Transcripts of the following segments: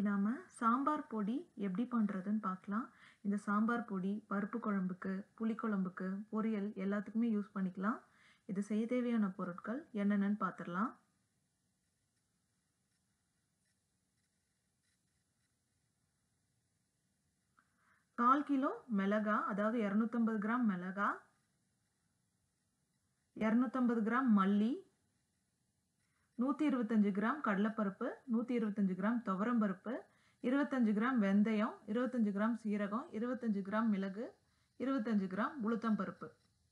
நாம சாம்பார் பொடி எப்படி பண்ணுறதுன்னு பார்க்கலாம் இந்த சாம்பார் பொடி பருப்பு குழம்புக்கு புளிக்குழம்புக்கு பொரியல் எல்லாத்துக்குமே யூஸ் பண்ணிக்கலாம் இது செய்ய தேவையான பொருட்கள் என்னென்னு பார்த்துடலாம் கால் கிலோ மிளகா அதாவது இரநூத்தம்பது கிராம் மிளகா இரநூத்தம்பது கிராம் மல்லி நூற்றி இருபத்தஞ்சு கிராம் கடலைப்பருப்பு நூற்றி இருபத்தஞ்சு கிராம் துவரம்பருப்பு இருபத்தஞ்சு கிராம் வெந்தயம் இருபத்தஞ்சு கிராம் சீரகம் இருபத்தஞ்சு கிராம் மிளகு இருபத்தஞ்சு கிராம் உளுத்தம்பருப்பு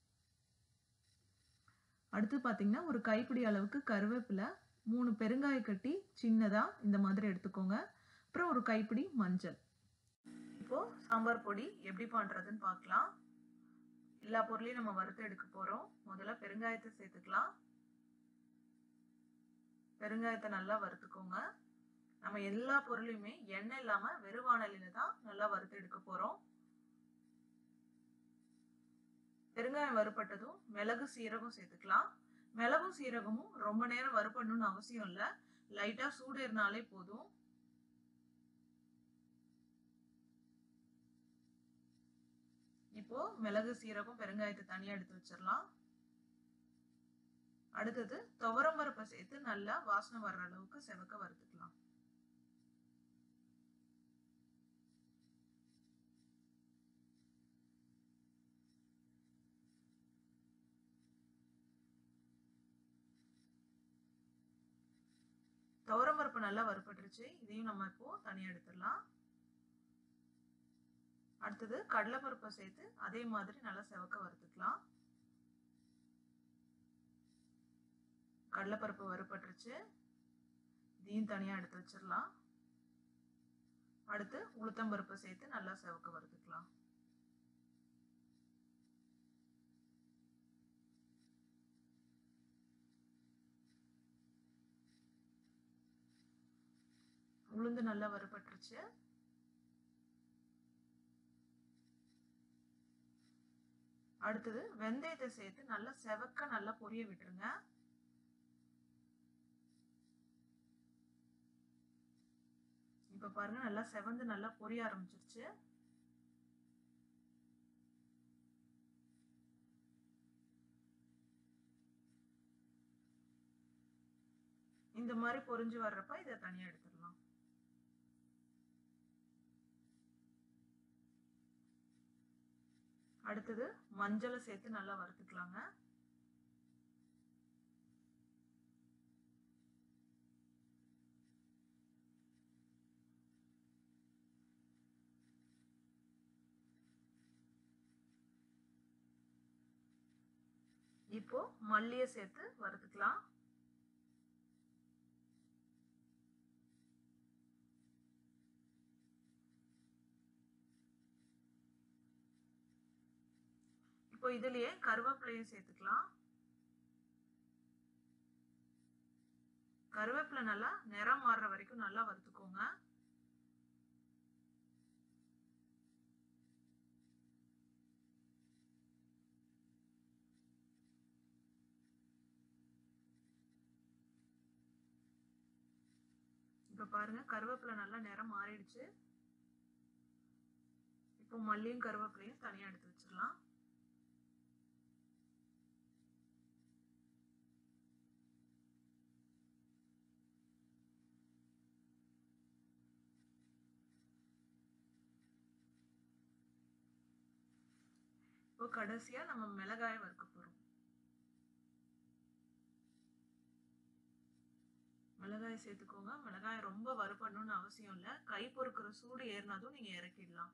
அடுத்து பார்த்தீங்கன்னா ஒரு கைப்பிடி அளவுக்கு கருவேப்பிலை மூணு பெருங்காய கட்டி சின்னதாக இந்த மாதிரி எடுத்துக்கோங்க அப்புறம் ஒரு கைப்பிடி மஞ்சள் இப்போது சாம்பார் பொடி எப்படி பண்ணுறதுன்னு பார்க்கலாம் எல்லா பொருளையும் நம்ம வறுத்து எடுக்க போகிறோம் முதல்ல பெருங்காயத்தை சேர்த்துக்கலாம் பெருங்காயத்தை நல்லா வறுத்துக்கோங்க நம்ம எல்லா பொருளையுமே எண்ணெய் இல்லாமல் வெறும் வானலில தான் நல்லா வறுத்து எடுக்க போகிறோம் பெருங்காயம் வறுப்பட்டதும் மிளகு சீரகம் சேர்த்துக்கலாம் மிளகும் சீரகமும் ரொம்ப நேரம் வறுப்படணும்னு அவசியம் இல்லை லைட்டாக சூடு இருந்தாலே போதும் இப்போ மிளகு சீரகம் பெருங்காயத்தை தனியாக எடுத்து வச்சிடலாம் அடுத்தது துவரம் பருப்பை சேர்த்து நல்லா வாசனை வர்ற அளவுக்கு செவக்க வறுத்துக்கலாம் துவரம் பருப்பு நல்லா வறுப்பட்டுருச்சு இதையும் நம்ம இப்போ தனியாக எடுத்துடலாம் அடுத்தது கடலைப்பருப்பை சேர்த்து அதே மாதிரி நல்லா செவக்க வறுத்துக்கலாம் கடலைப்பருப்பு வறுப்பட்டுருச்சு இதையும் தனியாக எடுத்து வச்சிடலாம் அடுத்து உளுத்தம்பருப்பை சேர்த்து நல்லா செவக்க வறுத்துக்கலாம் உளுந்து நல்லா வறுப்பட்டுருச்சு அடுத்தது வெந்தயத்தை சேர்த்து நல்லா செவக்க நல்லா பொரிய விட்டுருங்க இப்ப பாருங்க நல்லா செவந்து நல்லா பொரிய ஆரம்பிச்சிருச்சு இந்த மாதிரி பொரிஞ்சு வர்றப்ப இதை தனியா எடுத்துடலாம் அடுத்தது மஞ்சளை சேர்த்து நல்லா வறுத்துக்கலாங்க இப்போ மல்லியை சேர்த்து வறுத்துக்கலாம் இப்போ இதுலயே கருவேப்பிலையும் சேர்த்துக்கலாம் கருவேப்பிலை நல்லா நிறம் மாறுற வரைக்கும் நல்லா வறுத்துக்கோங்க இப்ப பாருங்க கருவேப்பிலை நல்லா நிறம் மாறிடுச்சு இப்போ மல்லியும் கருவேப்பிலையும் தனியா எடுத்து வச்சிடலாம் இப்போ கடைசியா நம்ம மிளகாயை வறுக்க போறோம் மிளகாயை சேர்த்துக்கோங்க மிளகாயை ரொம்ப வறுப்படணும்னு அவசியம் இல்லை கை பொறுக்கிற சூடு ஏறினதும் நீங்க இறக்கிடலாம்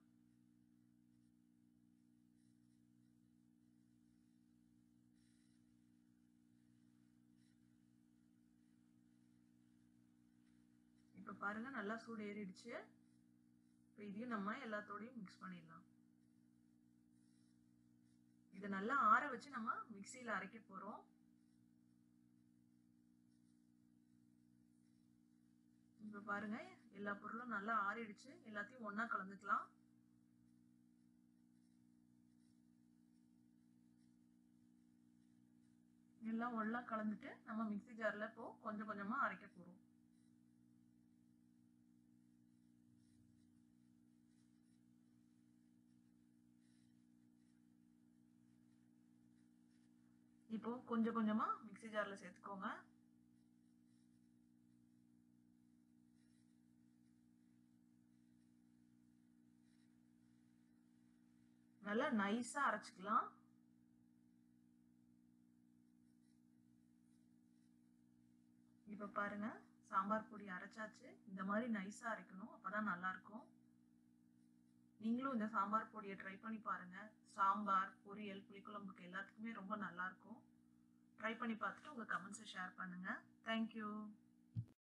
இப்ப பாருங்க நல்லா சூடு ஏறிடுச்சு இப்போ இதையும் நம்ம எல்லாத்தோடையும் மிக்ஸ் பண்ணிடலாம் இதை நல்லா ஆற வச்சு நம்ம மிக்சியில் அரைக்க போகிறோம் இப்போ பாருங்க எல்லா பொருளும் நல்லா ஆறிடுச்சு எல்லாத்தையும் ஒன்றா கலந்துக்கலாம் எல்லாம் ஒன்றா கலந்துட்டு நம்ம மிக்சி ஜாரில் இப்போ கொஞ்சம் கொஞ்சமாக அரைக்க போகிறோம் இப்போ கொஞ்சம் கொஞ்சமா மிக்ஸி ஜார்ல சேர்த்துக்கோங்க நல்லா நைஸா அரைச்சுக்கலாம் இப்ப பாருங்க சாம்பார் பொடி அரைச்சாச்சு இந்த மாதிரி நைஸா அரைக்கணும் அப்பதான் நல்லா இருக்கும் நீங்களும் இந்த சாம்பார் பொடியை ட்ரை பண்ணி பாருங்க சாம்பார் பொரியல் புளிக்குழம்புக்கு எல்லாத்துக்குமே ரொம்ப நல்லா இருக்கும் ட்ரை பண்ணி பார்த்துட்டு உங்க கமெண்ட்ஸை ஷேர் பண்ணுங்க தேங்க்யூ